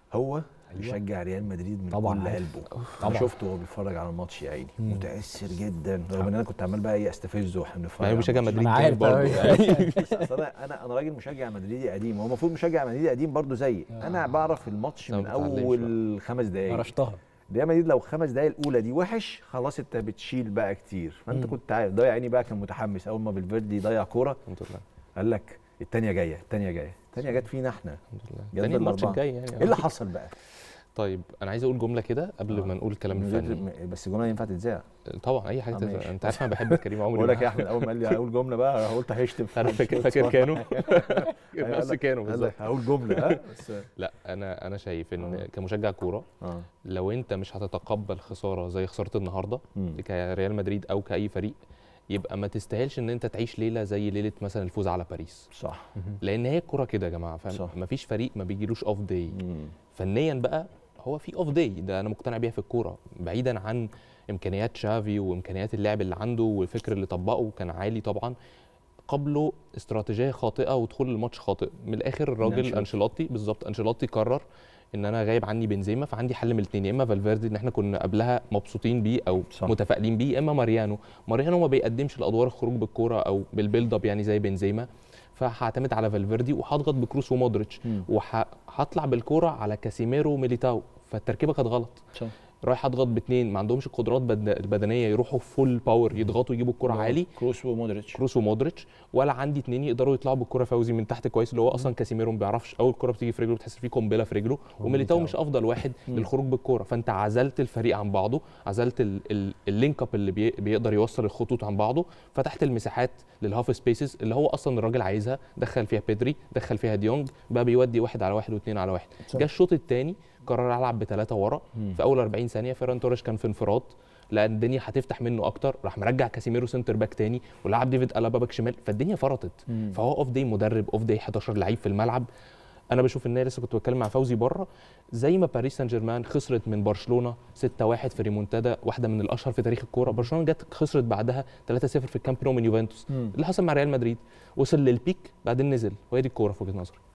هو بيشجع ريال مدريد من طبعاً كل عارف. قلبه طبعاً. انا شفته وهو بيتفرج على الماتش يا عيني مم. متاثر جدا رغم ان انا كنت عمال بقى ايه استفزه واحنا بنتفرج ما هو على بيشجع الماتش. مدريد أنا كمان عارف برضه أوي. يعني. بس أصل انا انا انا راجل مشجع مدريدي قديم هو المفروض مشجع مدريدي قديم برضه زيي انا بعرف الماتش لا، من ما بتعلمش اول خمس دقائق قرشتها ريال مدريد لو خمس دقايق الاولى دي وحش خلاص انت بتشيل بقى كتير فانت مم. كنت عارف ضيع عيني بقى كان متحمس اول ما فالفيردي ضيع كوره الحمد لله قال لك الثانيه جايه الثانيه جايه الثانيه جت فينا احنا الحمد لله جاب تاني الماتش الأربعة. الجاي يعني ايه اللي حصل بقى؟ طيب انا عايز اقول جمله كده قبل آه. ما نقول الكلام من غير- الفني بس الجمله ينفع تتذاع طبعا اي حاجه آه، تت- ماشي. انت عارف انا بحب كريم عمري بقول لك يا معاه. احمد اول ما قال لي هقول جمله بقى قلت هيشتم في عارف حد. فاكر فاكر كانوا أيوة، بس قال لك- كانوا قال بالظبط لك هقول جمله ها بس لا انا انا شايف ان آه. كمشجع كوره اه لو انت مش هتتقبل خساره زي خساره النهارده مم. كريال مدريد او كاي فريق يبقى ما تستاهلش ان انت تعيش ليله زي ليله مثلا الفوز على باريس صح لان هي الكوره كده يا جماعه صح. فاهم مفيش فريق ما بيجيلوش اوف داي مم. فنيا بقى هو في اوف داي ده انا مقتنع بيها في الكوره بعيدا عن امكانيات شافي وامكانيات اللعب اللي عنده والفكر اللي طبقه كان عالي طبعا قبله استراتيجيه خاطئه ودخول الماتش خاطئ من الاخر الراجل أنشيلوتي. انشيلوتي بالظبط انشيلوتي قرر ان انا غايب عني بنزيما فعندي حل من الاثنين يا اما فالفيردي ان احنا كنا قبلها مبسوطين بيه او صح. صح. متفائلين بيه يا اما ماريانو ماريانو ما بيقدمش الادوار الخروج بالكوره او بالبيلد اب يعني زي بنزيما فهعتمد على فالفيردي وهضغط بكروس ومودريتش مم. وهطلع بالكوره على كاسيميرو وميليتاو فالتركيبه كانت غلط صح رايح اضغط باثنين ما عندهمش القدرات بد- البدنيه يروحوا فول باور يضغطوا يجيبوا الكره عالي كروس ومودريتش كروس ومودريتش ولا عندي اثنين يقدروا يطلعوا بالكره فوزي من تحت كويس اللي هو اصلا كاسيميرو ما بيعرفش اول كره بتيجي في رجله بتحس فيه قنبله في رجله وميليتاو مش افضل واحد للخروج بالكوره فانت عزلت الفريق عن بعضه عزلت ال- ال- اللينك اب اللي بي بيقدر يوصل الخطوط عن بعضه فتحت المساحات للهاف سبيسز اللي هو اصلا الراجل عايزها دخل فيها بيدري دخل فيها ديونج بقى بيودي واحد على واحد واثنين على واحد صح. جه الشوط الثاني قرر العب بثلاثه ورا مم. في اول 40 ثانيه فيران توريش كان في انفراد لان الدنيا هتفتح منه اكتر راح مرجع كاسيميرو سنتر باك تاني ولعب ديفيد الابا باك شمال فالدنيا فرطت مم. فهو اوف داي مدرب اوف داي 11 لعيب في الملعب انا بشوف ان هي لسه كنت بتكلم مع فوزي بره زي ما باريس سان جيرمان خسرت من برشلونه 6-1 في ريمونتادا واحده من الاشهر في تاريخ الكوره برشلونه جت خسرت بعدها 3-0 في الكامب نو من يوفنتوس مم. اللي حصل مع ريال مدريد وصل للبيك بعدين نزل وهي دي الكوره في وجهه نظري